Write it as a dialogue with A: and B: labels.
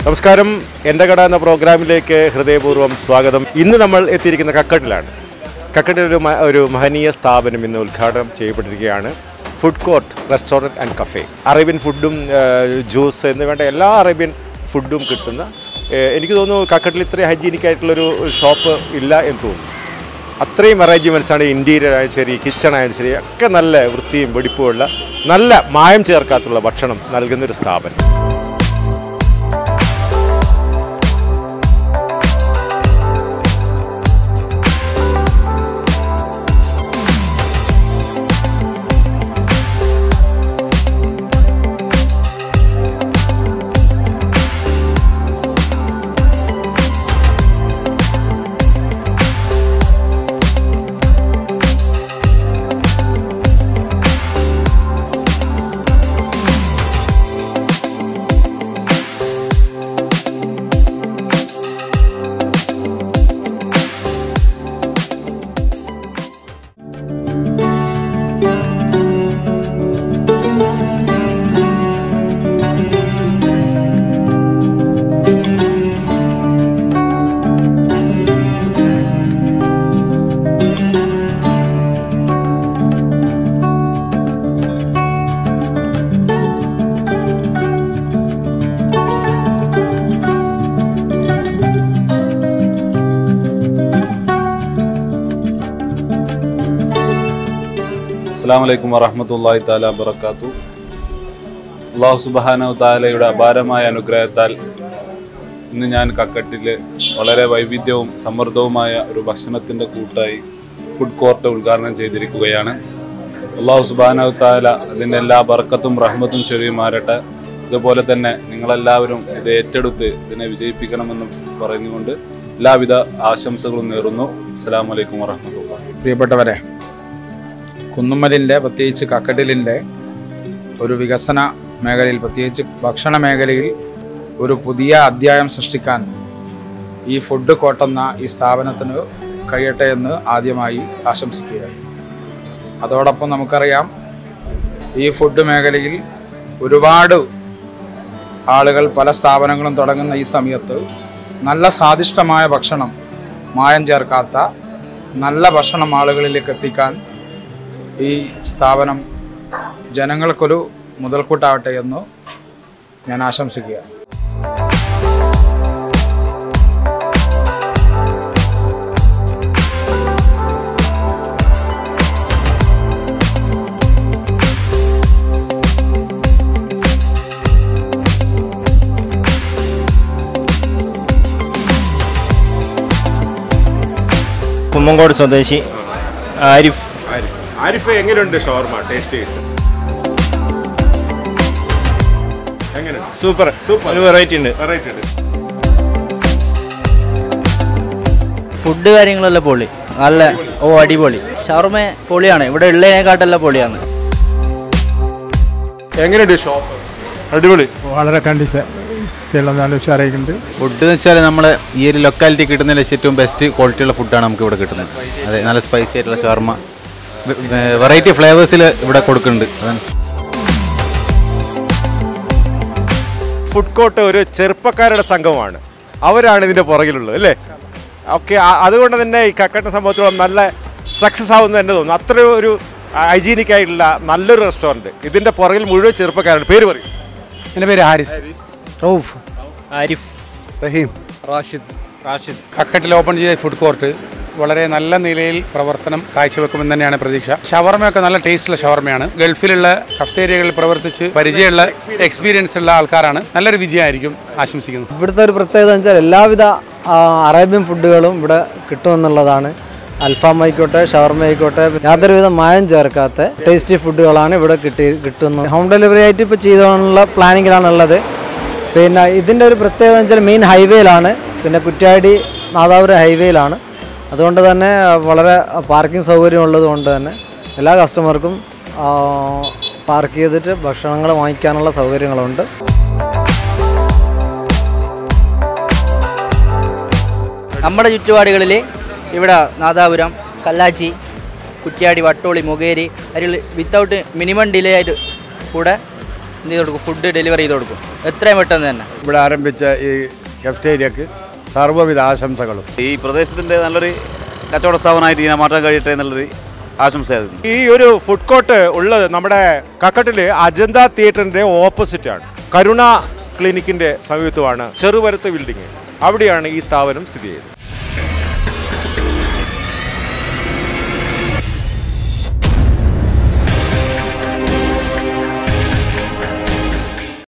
A: നമസ്കാരം എൻ്റെ കട എന്ന പ്രോഗ്രാമിലേക്ക് ഹൃദയപൂർവ്വം സ്വാഗതം ഇന്ന് നമ്മൾ എത്തിയിരിക്കുന്ന കക്കട്ടിലാണ് കക്കട്ടിൽ ഒരു മ- ഒരു മഹനീയ സ്ഥാപനം ഇന്ന് ഉദ്ഘാടനം ചെയ്യപ്പെട്ടിരിക്കുകയാണ് food court restaurant and cafe Arabian ഫുഡും ജ്യൂസ് എന്ന് വേണ്ട എല്ലാ അറേബ്യൻ ഫുഡും കിട്ടുന്ന ഏഹ്, എനിക്ക് തോന്നുന്നു കക്കട്ടിൽ ഇത്രയും ഹൈജീനിക് ആയിട്ടുള്ളൊരു ഷോപ്പ് ഇല്ല എന്ന് തോന്നുന്നു അത്രയും അറേഞ്ച്മെൻറ്റ്സാണ് ഇൻറ്റീരിയർ ആയാലും ശരി കിച്ചൺ ആയാലും ശരി ഒക്കെ നല്ല വൃത്തിയും വെടിപ്പുമുള്ള നല്ല മായം ചേർക്കാത്തുള്ള ഭക്ഷണം നൽകുന്നൊരു സ്ഥാപനം
B: അസ്സാം വലൈക്കും വറഹമത്തല്ലാഹി താല വബർക്കാത്തു അള്ളാഹു സുബാന താലയുടെ അപാരമായ അനുഗ്രഹത്താൽ ഇന്ന് ഞാൻ കക്കട്ടിൽ വളരെ വൈവിധ്യവും സമൃദ്ധവുമായ ഒരു ഭക്ഷണത്തിൻ്റെ കൂട്ടായി ഫുഡ് കോർട്ട് ഉദ്ഘാടനം ചെയ്തിരിക്കുകയാണ് അള്ളാഹു സുബാന താല അതിൻ്റെ എല്ലാ ബർക്കത്തും റഹ്മത്തും ചൊരിയുമാറട്ടെ ഇതുപോലെ തന്നെ നിങ്ങളെല്ലാവരും ഇത് ഏറ്റെടുത്ത് ഇതിനെ വിജയിപ്പിക്കണമെന്ന് പറഞ്ഞുകൊണ്ട് എല്ലാവിധ ആശംസകളും നേരുന്നു അസ്സാം വലൈക്കും വറഹമത്തുള്ള
C: പ്രിയപ്പെട്ടവരെ കുന്നുമ്മലിൻ്റെ പ്രത്യേകിച്ച് കക്കട്ടിലിൻ്റെ ഒരു വികസന മേഖലയിൽ പ്രത്യേകിച്ച് ഭക്ഷണ മേഖലയിൽ ഒരു പുതിയ അധ്യായം സൃഷ്ടിക്കാൻ ഈ ഫുഡ് കോട്ടെന്ന ഈ സ്ഥാപനത്തിന് കഴിയട്ടെ എന്ന് ആദ്യമായി ആശംസിക്കുകയാണ് അതോടൊപ്പം നമുക്കറിയാം ഈ ഫുഡ് മേഖലയിൽ ഒരുപാട് ആളുകൾ പല സ്ഥാപനങ്ങളും തുടങ്ങുന്ന ഈ സമയത്ത് നല്ല സ്വാദിഷ്ടമായ ഭക്ഷണം മായം ചേർക്കാത്ത നല്ല ഭക്ഷണം ആളുകളിലേക്ക് എത്തിക്കാൻ ഈ സ്ഥാപനം ജനങ്ങൾക്കൊരു മുതൽക്കൂട്ടാവട്ടെ എന്ന് ഞാൻ ആശംസിക്കുകയാണ്
D: കുമ്മങ്കോട് സ്വദേശി ആരിഫ്
A: ആരിഫ് ആരിഫ് എങ്ങനെയുണ്ട് ഷവർമ ടേസ്റ്റ് എങ്ങനെ
D: സൂപ്പർ
A: സൂപ്പർ
D: ഒരു വെറൈറ്റി ഉണ്ട്
A: വെറൈറ്റി ഉണ്ട്
E: ഫുഡ് കാര്യങ്ങളെല്ലാം പൊളി നല്ല ഓ അടിപൊളി ഷവർമ പൊളിയാണ് ഇവിടെ ഉള്ളതിനെക്കാട്ടെല്ലാം പൊളിയാണ്
A: എങ്ങനെയുണ്ട് ഷോപ്പ്
D: അടിപൊളി
F: വളരെ കണ്ടിച്ച് എല്ലാം നല്ല ഉഷാറായിട്ടുണ്ട്
G: ഫുഡ് എന്ന് വെച്ചാൽ നമ്മൾ ഈ ഒരു ലൊക്കാലിറ്റി കിട്ടുന്നതിൽ വെച്ച് ഏറ്റവും ബെസ്റ്റ് ക്വാളിറ്റിയുള്ള ഫുഡാണ് നമുക്ക് ഇവിടെ കിട്ടുന്നത് അതെ നല്ല സ്പൈസി ആയിട്ടുള്ള ഷവർമ വെറൈറ്റി ഫ്ലേവേഴ്സിൽ ഇവിടെ കൊടുക്കുന്നുണ്ട് അതാണ്
A: ഫുഡ് കോർട്ട് ഒരു ചെറുപ്പക്കാരുടെ സംഘമാണ് അവരാണ് ഇതിന്റെ പുറകിലുള്ളത് അല്ലേ ഓക്കെ അതുകൊണ്ട് തന്നെ ഈ കക്കട്ട സംഭവത്തോളം നല്ല സക്സസ് ആവുമെന്ന് തന്നെ തോന്നുന്നു അത്ര ഒരു ഹൈജീനിക് ആയിട്ടുള്ള നല്ലൊരു റെസ്റ്റോറൻറ്റ് ഇതിന്റെ പുറകിൽ മുഴുവൻ ചെറുപ്പക്കാരാണ് പേര് പറയും
C: എൻ്റെ പേര് ഹാരിസ് റൌഫ്
D: ആരിഫ്
F: റഹീം
C: റാഷിദ്
D: റാഷിദ്
C: കക്കട്ടിൽ ഓപ്പൺ ചെയ്ത ഫുഡ് കോർട്ട് വളരെ നല്ല നിലയിൽ പ്രവർത്തനം കാഴ്ചവെക്കുമെന്ന് തന്നെയാണ് പ്രതീക്ഷ ഷവർമയൊക്കെ നല്ല ടേസ്റ്റുള്ള ഷവർമയാണ് ഗൾഫിലുള്ള കഫ്തേരിയകളിൽ പ്രവർത്തിച്ച് പരിചയമുള്ള എക്സ്പീരിയൻസ് ഉള്ള ആൾക്കാരാണ് നല്ലൊരു വിജയമായിരിക്കും ആശംസിക്കുന്നത്
H: ഇവിടുത്തെ ഒരു പ്രത്യേകത എന്ന് വെച്ചാൽ എല്ലാവിധ ആ, അറേബ്യൻ ഫുഡുകളും ഇവിടെ കിട്ടുമെന്നുള്ളതാണ് അൽഫാം ആയിക്കോട്ടെ ഷവർമ ആയിക്കോട്ടെ യാതൊരുവിധ മായം ചേർക്കാത്ത ടേസ്റ്റി ഫുഡുകളാണ് ഇവിടെ കിട്ടി കിട്ടുന്നത് ഹോം ഡെലിവറി ആയിട്ട് ഇപ്പോൾ ചെയ്തുകൊണ്ടുള്ള പ്ലാനിങ്ങിലാണ് ഉള്ളത് പിന്നെ ഇതിൻ്റെ ഒരു പ്രത്യേകത എന്ന് വെച്ചാൽ മെയിൻ ഹൈവേയിലാണ് പിന്നെ കുറ്റ്യാടി നാദാപുരം ഹൈവേയിലാണ് അതുകൊണ്ട് തന്നെ വളരെ പാർക്കിംഗ് സൗകര്യം ഉള്ളത് കൊണ്ട് തന്നെ എല്ലാ കസ്റ്റമർക്കും പാർക്ക് ചെയ്തിട്ട് ഭക്ഷണങ്ങൾ വാങ്ങിക്കാനുള്ള സൗകര്യങ്ങളുണ്ട്
E: നമ്മുടെ ചുറ്റുപാടുകളിൽ ഇവിടെ നാദാപുരം കല്ലാച്ചി കുറ്റ്യാടി വട്ടോളി മുകേരി അതിൽ വിത്തൗട്ട് മിനിമം ഡിലേ ആയിട്ട് കൂടെ എന്ത് ചെയ്ത് കൊടുക്കും ഫുഡ് ഡെലിവറി ചെയ്ത് കൊടുക്കും എത്രയും പെട്ടെന്ന് തന്നെ
F: ഇവിടെ ആരംഭിച്ച ഈ കഫ്റ്റേരിയക്ക് സർവ്വവിധ ആശംസകളും
I: ഈ പ്രദേശത്തിൻ്റെ നല്ലൊരു കച്ചവട സ്ഥാപനമായിട്ട് ഇതിനെ മാറ്റാൻ കഴിയട്ടെ എന്നുള്ളൊരു ആശംസയായിരുന്നു
A: ഈ ഒരു ഫുഡ് കോർട്ട് ഉള്ളത് നമ്മുടെ കക്കട്ടില് അജന്ത തിയേറ്ററിന്റെ ഓപ്പോസിറ്റ് ആണ് കരുണ ക്ലിനിക്കിന്റെ സമീപത്തുമാണ് ചെറുവരത്ത് ബിൽഡിംഗ് അവിടെയാണ് ഈ സ്ഥാപനം സ്ഥിതി ചെയ്യുന്നത്